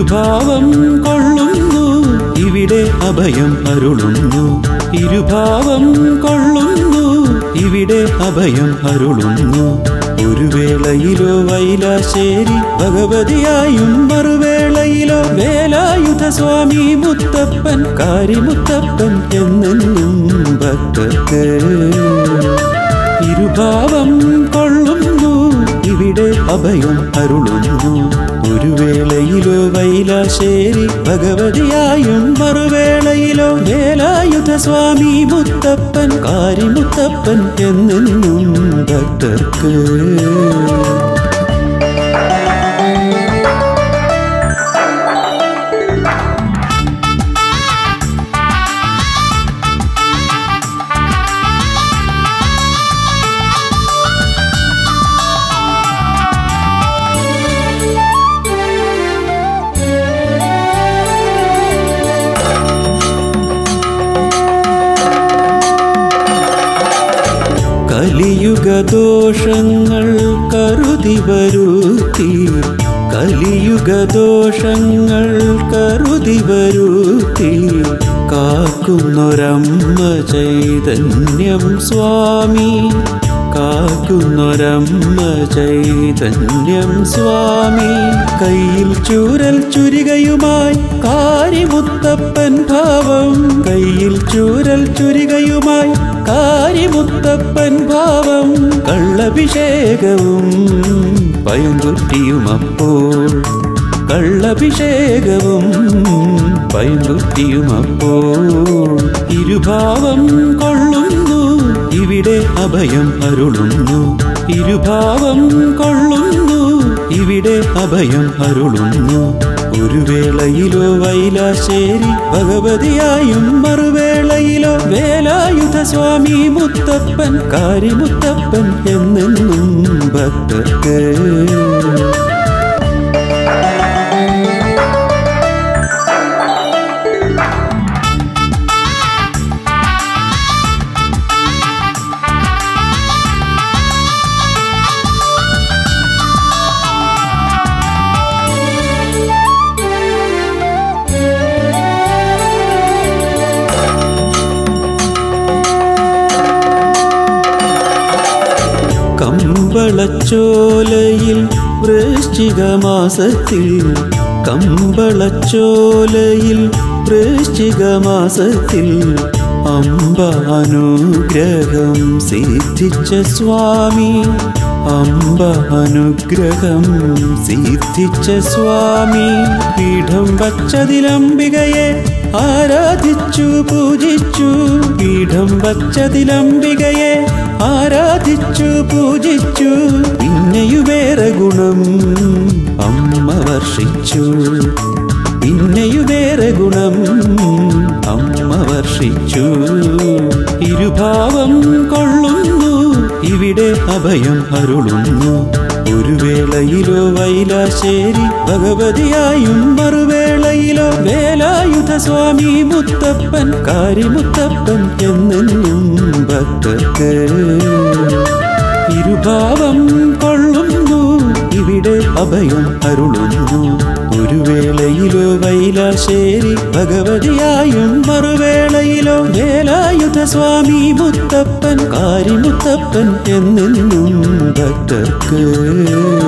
ഇരുഭാവം കൊള്ളുന്നു ഇവിടെ അഭയം അരുളുന്നു ഇരുഭാവം കൊള്ളുന്നു ഇവിടെ അഭയം അരുളുന്നു ഒരു വേളയിലോ വൈലാശ്ശേരി ഭഗവതിയായും മറുവേളയിലോ വേലായുധ സ്വാമി മുത്തപ്പൻ കാരിമുത്തപ്പൻ എന്നെന്നും ഭക്തർക്ക് ഇരുഭാവം കൊള്ളുന്നു ഇവിടെ അഭയം അരുളുന്നു ഒരു വേളയിലോ വൈലാശ്ശേരി ഭഗവതിയായും മറുവേളയിലോ വേലായുധ സ്വാമി മുത്തപ്പൻ കാരിമുത്തപ്പൻ എന്നെന്നും ഭക്തർക്ക് കലിയുഗദോഷങ്ങൾ കരുതി വരുത്തി കലിയുഗദോഷങ്ങൾ കരുതി വരുത്തി കാക്കുന്നൊരമ്മ ചൈതന്യം സ്വാമി കാക്കുന്നൊരമ്മ ചൈതന്യം സ്വാമി കയ്യിൽ ചൂരൽ ചുരികയുമായി കാരിമുത്തപ്പൻ ഭാവം കയ്യിൽ ചൂരൽ ചുരികയുമായി കാരിമുത്തപ്പൻ ഭാവം കള്ളഭിഷേകവും പയങ്കുറ്റിയുമപ്പോൾ കള്ളഭിഷേകവും പൈങ്കുറ്റിയുമപ്പോൾ ഇരുഭാവം കൊള്ളുന്നു ഇവിടെ അഭയം അരുളുന്നു ഇരുഭാവം കൊള്ളുന്നു ഇവിടെ അഭയം അരുളുന്നു ഒരു വേളയിലോ വൈലാശ്ശേരി ഭഗവതിയായും മറുവേളയിലോ വേലായുധ സ്വാമി മുത്തപ്പൻ കാരിമുത്തപ്പൻ എന്നെന്നും ഭക്തർക്ക് കമ്പളച്ചോലയിൽ വൃശ്ചിക മാസത്തിൽ കമ്പളച്ചോലയിൽ വൃശ്ചിക മാസത്തിൽ അമ്പ അനുഗ്രഹം സിദ്ധിച്ച സ്വാമി അമ്പ അനുഗ്രഹം സിദ്ധിച്ച സ്വാമി പീഠം വച്ചതിലംബികയെ ആരാധിച്ചു പൂജിച്ചു പീഠം വച്ചതിലംബികയെ ആരാധിച്ചു പൂജിച്ചു പിന്നെയുവേറെ ഗുണം അമ്മ വർഷിച്ചു പിന്നെയുവേറെ ഗുണം അമ്മ വർഷിച്ചു ഇരുഭാവം കൊള്ളുന്നു ഇവിടെ അഭയം അരുളുന്നു ഒരു വേളയിലോ വൈലാശ്ശേരി ഭഗവതിയായും മറുവേളയിലോ വേലായുധ സ്വാമി മുത്തപ്പൻ കാരിമുത്തപ്പൻ എന്നെന്നും ഭക്തർക്ക് ഇരുഭാവം കൊള്ളുന്നു ഇവിടെ അഭയം അരുളുന്നു ഒരു വേളയിലോ വൈലാശ്ശേരി ഭഗവതിയായും മറുവേളയിലോ വേലായുധ സ്വാമി മുത്തപ്പൻ കാരിമുത്തപ്പൻ എന്നെന്നും ഭക്തർക്ക്